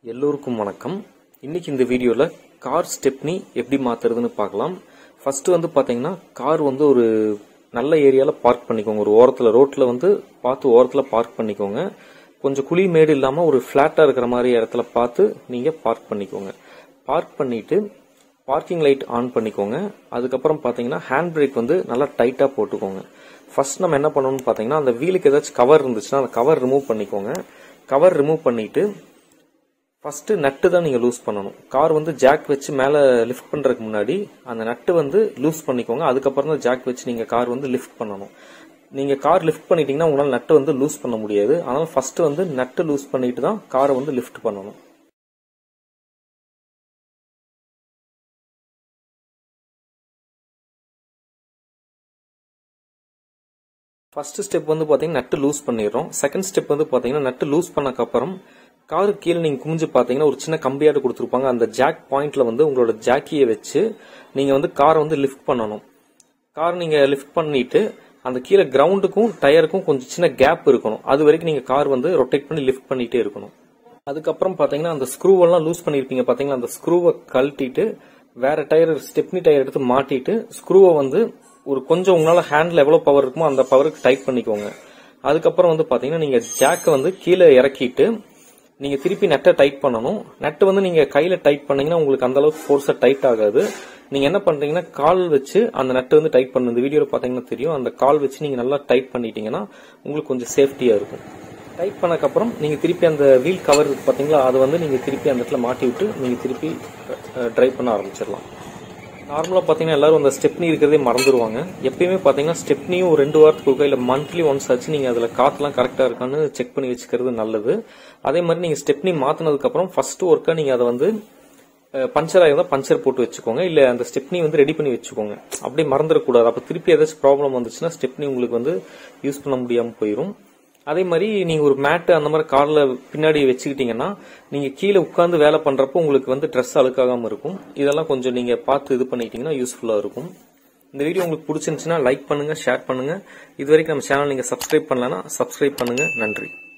எல்லோருக்கும் வணக்கம் இன்னைக்கு இந்த வீடியோவில் கார் ஸ்டெப்னி எப்படி மாத்துறதுன்னு பார்க்கலாம் ஃபர்ஸ்ட் வந்து பார்த்தீங்கன்னா கார் வந்து ஒரு நல்ல ஏரியாவில் பார்க் பண்ணிக்கோங்க ஒரு ஓரத்தில் ரோட்டில் வந்து பார்த்து ஓரத்தில் பார்க் பண்ணிக்கோங்க கொஞ்சம் குழி மேடு இல்லாமல் ஒரு ஃப்ளாட்டாக இருக்கிற மாதிரி இடத்துல பார்த்து நீங்கள் பார்க் பண்ணிக்கோங்க பார்க் பண்ணிட்டு பார்க்கிங் லைட் ஆன் பண்ணிக்கோங்க அதுக்கப்புறம் பார்த்தீங்கன்னா ஹேண்ட் பிரேக் வந்து நல்லா டைட்டாக போட்டுக்கோங்க ஃபர்ஸ்ட் நம்ம என்ன பண்ணணும்னு பார்த்தீங்கன்னா அந்த வீலுக்கு ஏதாச்சும் கவர் இருந்துச்சுன்னா அந்த கவர் ரிமூவ் பண்ணிக்கோங்க கவர் ரிமூவ் பண்ணிட்டு ஃபர்ஸ்ட் நட்டு தான் நீங்க லூஸ் பண்ணணும் கார் வந்து ஜாக் வச்சு மேல லிஃப்ட் பண்றதுக்கு முன்னாடி அந்த நட்டு வந்து லூஸ் பண்ணிக்கோங்க அதுக்கப்புறம் தான் ஜாக் வச்சு நீங்க கார் வந்து லிஃப்ட் பண்ணணும் நீங்க கார் லிஃப்ட் பண்ணிட்டீங்கன்னா உங்களால நட்டு வந்து லூஸ் பண்ண முடியாது அதனால ஃபர்ஸ்ட் வந்து நட்டு லூஸ் பண்ணிட்டு தான் காரை வந்து லிஃப்ட் பண்ணணும் ஃபர்ஸ்ட் ஸ்டெப் வந்து பாத்தீங்கன்னா நட்டு லூஸ் பண்ணிடுறோம் செகண்ட் ஸ்டெப் வந்து பாத்தீங்கன்னா நட்டு லூஸ் பண்ணக்கப்புறம் காரு கீழே நீங்க குமிஞ்சு பாத்தீங்கன்னா ஒரு சின்ன கம்பியாட்டு கொடுத்துருப்பாங்க அந்த ஜாக் பாயிண்ட்ல வந்து உங்களோட ஜாக்கியை வச்சு நீங்க வந்து காரை வந்து லிஃப்ட் பண்ணணும் கார் நீங்க லிஃப்ட் பண்ணிட்டு அந்த கீழே கிரவுண்டுக்கும் டயருக்கும் கொஞ்சம் சின்ன கேப் இருக்கணும் அது வரைக்கும் நீங்க கார் வந்து ரொட்டேட் பண்ணி லிஃப்ட் பண்ணிட்டே இருக்கணும் அதுக்கப்புறம் பாத்தீங்கன்னா அந்த ஸ்க்ரூ எல்லாம் லூஸ் பண்ணிருப்பீங்க பாத்தீங்கன்னா அந்த ஸ்க்ரூவை கழட்டிட்டு வேற டயர் ஸ்டெப்னி டயர் எடுத்து மாட்டிட்டு ஸ்க்ரூவை வந்து ஒரு கொஞ்சம் உங்களால ஹேண்ட்ல எவ்வளவு பவர் இருக்குமோ அந்த பவருக்கு டைட் பண்ணிக்கோங்க அதுக்கப்புறம் வந்து பாத்தீங்கன்னா நீங்க ஜாக்கை வந்து கீழே இறக்கிட்டு நீங்க திருப்பி நெட்டை டைட் பண்ணணும் நெட் வந்து நீங்க கையில டைட் பண்ணீங்கன்னா உங்களுக்கு அந்த அளவுக்கு ஃபோர்ஸா டைட் ஆகாது நீங்க என்ன பண்றீங்கன்னா கால் வச்சு அந்த நட்டு வந்து டைட் பண்ணணும் இந்த வீடியோல பாத்தீங்கன்னா தெரியும் அந்த கால் வச்சு நீங்க நல்லா டைட் பண்ணிட்டீங்கன்னா உங்களுக்கு கொஞ்சம் சேஃப்டியா இருக்கும் டைட் பண்ணக்கப்புறம் நீங்க திருப்பி அந்த வீல் கவர் இருக்கு பாத்தீங்களா அதை வந்து நீங்க திருப்பி அந்த இடத்துல மாட்டி விட்டு நீங்க திருப்பி டிரைவ் பண்ண ஆரம்பிச்சிடலாம் நார்மலா பாத்தீங்கன்னா எல்லாரும் அந்த ஸ்டெப்னி இருக்கிறதே மறந்துடுவாங்க எப்பயுமே பாத்தீங்கன்னா ஸ்டெப்னியும் ஒரு ரெண்டு வாரத்துக்கு ஒருக்கா இல்ல மந்த்லி ஒன்ஸ் ஆச்சு நீங்க அதுல காத்துலாம் கரெக்டா இருக்கான்னு செக் பண்ணி வச்சுக்கிறது நல்லது அதே மாதிரி நீங்க ஸ்டெப்னி மாத்தினதுக்கு அப்புறம் ஃபர்ஸ்ட் ஒர்க்கா நீங்க அதை வந்து பஞ்சர் ஆயிருந்தா பஞ்சர் போட்டு வச்சுக்கோங்க இல்ல அந்த ஸ்டெப்னி வந்து ரெடி பண்ணி வச்சுக்கோங்க அப்படியே மறந்துடக்கூடாது அப்ப திருப்பி ஏதாச்சும் ப்ராப்ளம் வந்துச்சுன்னா ஸ்டெப்னி உங்களுக்கு வந்து யூஸ் பண்ண முடியாம போயிடும் அதே மாதிரி நீங்க ஒரு மேட்டு அந்த மாதிரி கார்ல பின்னாடி வச்சுக்கிட்டீங்கன்னா நீங்க கீழே உட்காந்து வேலை பண்றப்போ உங்களுக்கு வந்து ட்ரெஸ் அழுக்காகாம இருக்கும் இதெல்லாம் கொஞ்சம் நீங்க பார்த்து இது பண்ணிட்டீங்கன்னா யூஸ்ஃபுல்லா இருக்கும் இந்த வீடியோ உங்களுக்கு பிடிச்சிருந்துச்சுன்னா லைக் பண்ணுங்க ஷேர் பண்ணுங்க இது வரைக்கும் நம்ம சேனல் நீங்க சப்ஸ்கிரைப் பண்ணலன்னா சப்ஸ்கிரைப் பண்ணுங்க நன்றி